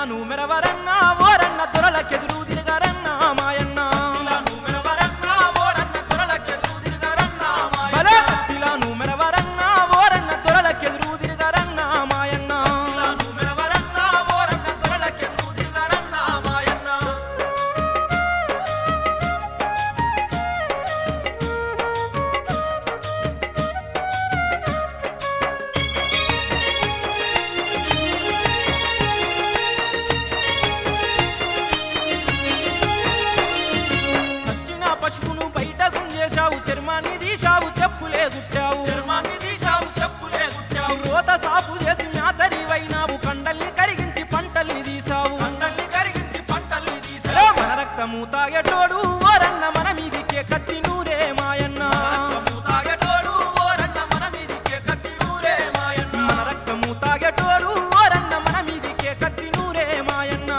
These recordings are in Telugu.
భక్తిలాను మెరవరన్నా ఓరన్న దొరలకెదురు తిరగరన్నా మాయన్న భలే భక్తిలాను మెరవరన్నా ఓరన్న దొరలకెదురు తిరగరన్నా మాయన్న సచ్చిన పశువును బయట గుంజేశావు చర్మాన్ని తీశావు చెప్పులే గుట్టావు రోత సాపు చేసి మ్యాతరివైనావు కండల్ని కరిగించి పంటల్ని తీసావు ఏ మన రక్తము తాగేటోడు ఓరన్న మన మీదికే కత్తి నూరే మాయన్న మన రక్తము తాగేటోడు ఓరన్న మన మీదికే కత్తి నూరే మాయన్న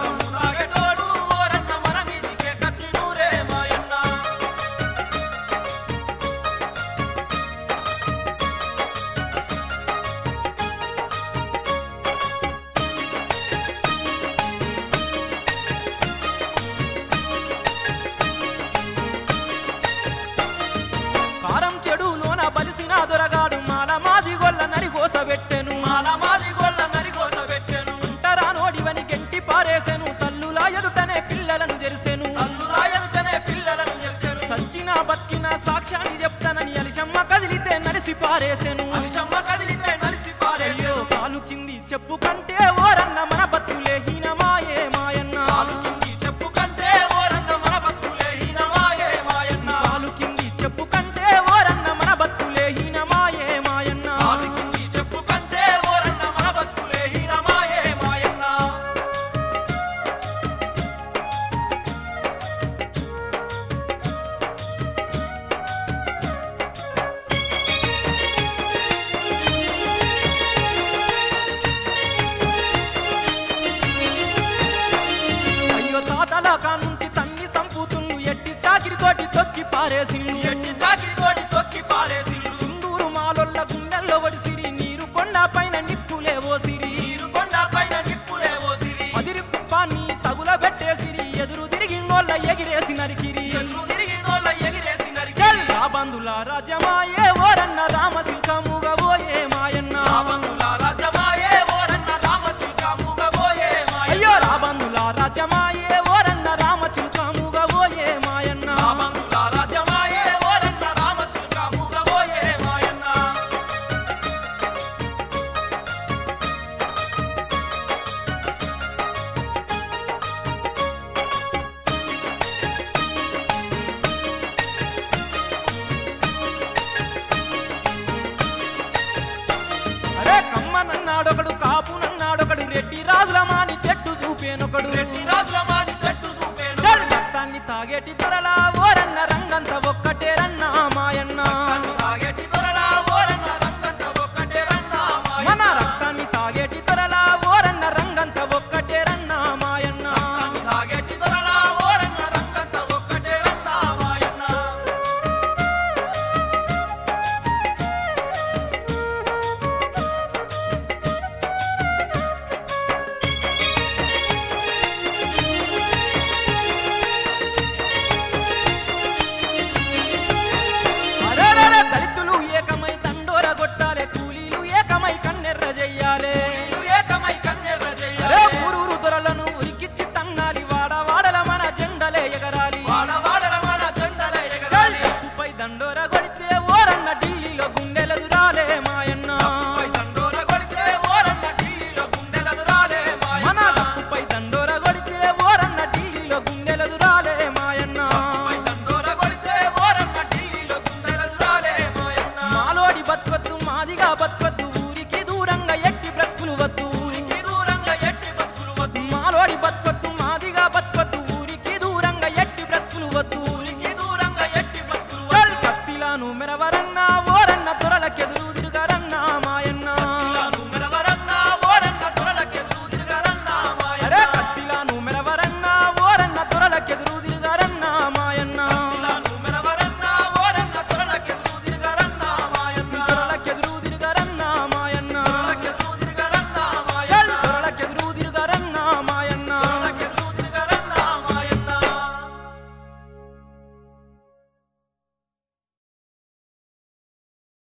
కారం చెడులోన బలిసిన దొరగాడు మాల మాది గొల్ల నరిగోస పెట్టెను అంటరా నోడివని గెంటి పారేసెను తల్లులా ఎదుటనే పిల్లలను జెరిసెను సచ్చిన బతికిన సాక్ష్యాన్ని చెప్తానని అలిశమ్మ కదిలితే నడిసి పారేసెను అయ్యో కాలు కింది చెప్పు కంటే ఓరన్న మన బతులే హీనమాయే మాయన్న కాలు కింది చెప్పు కంటే ఓరన్న మన బతులే హీనమాయే మాయన్న అయ్యో తాతల కానుంచి తన్ని సంపుతుళ్ళు ఎట్టి చాకిరితోటి తొక్కి పారేసిండు చుండూరు మాలొల్ల గుండెల్లో వడిసిరి నీరు కొండ పైన నిప్పులే ఓసిరి అదిరి కుప్పాన్ని తగుల పెట్టేసిరి ఎదురు తిరిగి నోళ్ళ ఎగిరేసి నరికిరి రా బంధుల రాజ్యమాయే ఓరన్న రామశిల్కముగా ఓయే మాయన్న అయ్యో రా బంధుల రాజ్యమాయే ఓరన్న రామచిల్కముగా ఓయే మాయన్న అరే కమ్మనన్నాడొకడు కాపునన్నాడొకడు రెడ్డి రాజుల మాని చెట్టు చూపేనొకడు